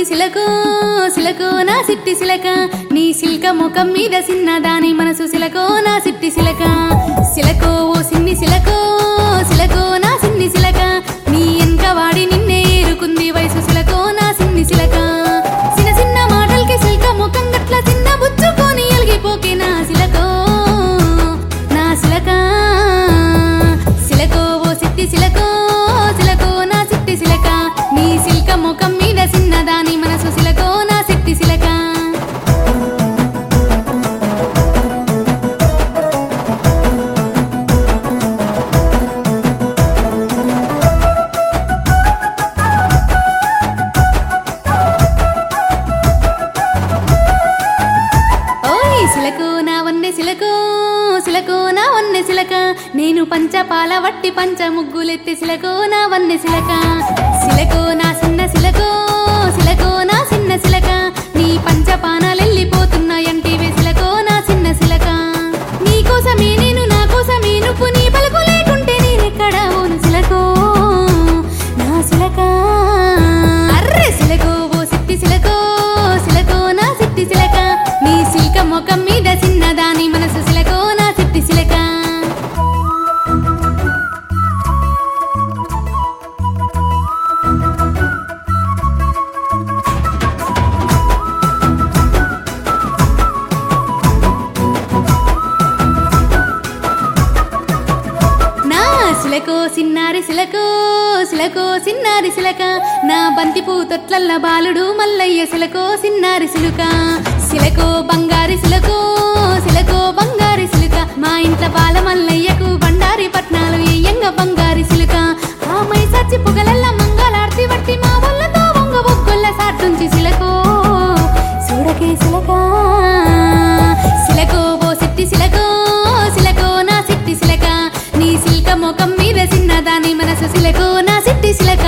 సిలకు సిలకు నా సిట్టి సిలక నీ సిల్క ముఖం మీద సిన్నదాని మనసు సిలకో నా సిట్టి సిలక సిలకో ఓ సిన్ని సిలకో సిలకో నా సిన్ని సిలక నీ ఎనక వాడి నిన్నే ఏరుకుంది వయసు సిలకో నా సిన్ని సిలక చిన్న చిన్న మాటలకి సిల్క ముఖం గట్ల చిన్న బుచ్చుకొని ఎలిగిపోకే నా సిలకో నా సిలక సిలకో ఓ సిట్టి సిలకో సిలకో నా సిట్టి సిలక నీ సిల్క ముఖం మీద సిన్నదాని మనసు సిలకో నా సిట్టి సిలక ఓయ్ సిలకు నా వన్నె సిలకు సిలకు నా వన్నె సిలక నేను పంచపాల వట్టి పంచ ముగ్గులెత్తి సిలకు నా వన్నె సిలక సిలకు నా చిన్న సిలకు సిలకు నా చిన్న సిలక నీ పంచపానాలెళ్ళిపోతున్నాయంటివే సిలకు నా చిన్న సిలక నీ కోసమే నేను నా కోసమే నువ్వు నీ పలుకు లేకుంటే నేనెక్కడ ఓను సిలకో నా సిలక అర్రె సిలకో ఓ సిట్టి సిలకో సిలకో నా సిట్టి సిలక నీ సిల్క ముఖం మీద చిన్నదాని మనసు సిలకో నా సిట్టి సిలక నా సిలకో సిన్నారి సిలకో సిలకో సిన్నారి సిలక నా బంతిపూ తొట్లల్ల బాలుడు మల్లయ్య సిలకో సిన్నారి సిలుక సిలకో బంగారి సిలకో సిలకో బంగారి సిలుక మా ఇంట బాల మల్లయ్యకు బండారి పట్నాలు ఎయ్యంగ బంగారి సిలుక ఆ మై సచ్చి పొగలల్ల మంగళార్తి వట్టి మా వల్లతో వంగ బొక్కుల్ల సాటుంచి సిలకో చూడకే సిలక సిలకో ఓ సిట్టి సిలకో సిలకో నా సిట్టి సిలక నీ సిల్క ముఖం మీద చిన్నదాని మనసు సిలకో నా సిట్టి సిలక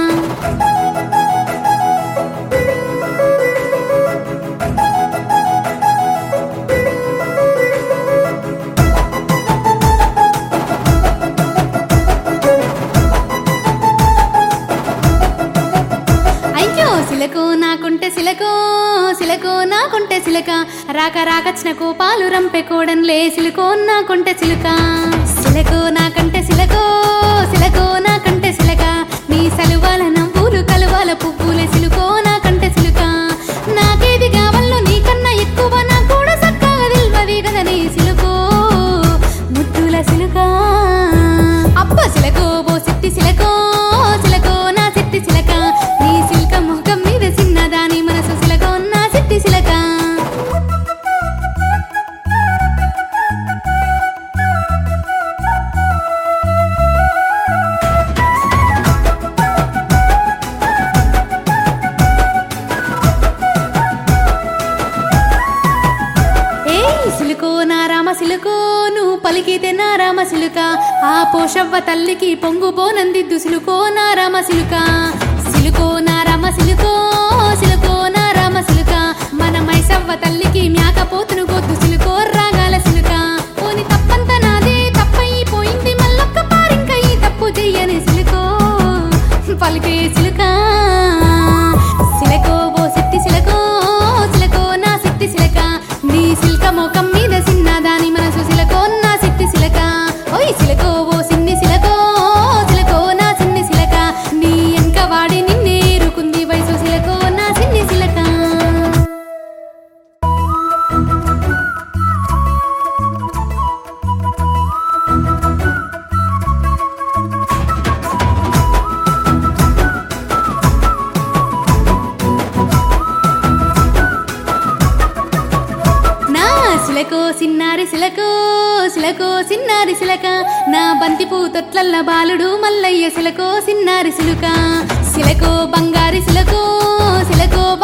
అయ్యో సిలకో నాకుంటే సిలకో సిలకో నాకుంటే సిలక రాక రాకచ్చిన కోపాలు రంపె కోడన్లే సిలుకో నాకుంటే సిలుక సిలకో నాకంటే సిలకో సిలకో నాకంటే సిలక నీ సలువాల నవ్వులు కలువాల పువ్వుల సిలుకో నాకంటే సిలుక నాకేది కావాలో నీకన్నా ఎక్కువ నా కూడా సక్కగా తెలివది కదా నీ సిలుకో ముద్దుల సిలుక అబ్బ సిలకో ఓ సిట్టి సిలకో సిలకో నా సిట్టి సిలక నీ సిల్క ముఖం మీద చిన్నదాని మనసు సిలకో నా సిట్టి సిలక ఏయ్ సిలుకో నా రామ సిలుకో నువ్వు పలికితే నా రామ సిలుక ఆ పోషవ్వ తల్లికి పొంగు బోనందిద్దు సిలుకో నా రామ సిలుక సిలుకో నా రామ సిలుకో సిలుకో నా రామ సిలుక మన మైసవ్వ తల్లికి మేకపోతును గొద్దు సిలుకో రాగాల సిలుక పోని తప్పంత నాదే తప్పైపోయింది మళ్ళొక్క పారింక ఈ తప్పు చెయ్యని సిలుకో పలికే సిలుక సిలకో ఓ సిట్టి సిలకో సిలకో నా సిట్టి సిలక నీ సిల్క ముఖం మీద చిన్నదాని మనసు సిలకో నా సిట్టి సిలక ఓయ్ సిలకో ఓ సిన్ని సిలకో సిలకో నా సిన్ని సిలక నీ ఎనక వాడి నిన్నే ఏరుకుంది వయసు సిలకో నా సిన్ని సిలక నా సిలకో సిన్నారి సిలకో సిలకో సిన్నారి సిలక నా బంతిపూ తొట్లల్ల బాలుడు మల్లయ్య సిలకో సిన్నారి సిలుక సిలకో బంగారి సిలకో సిలకో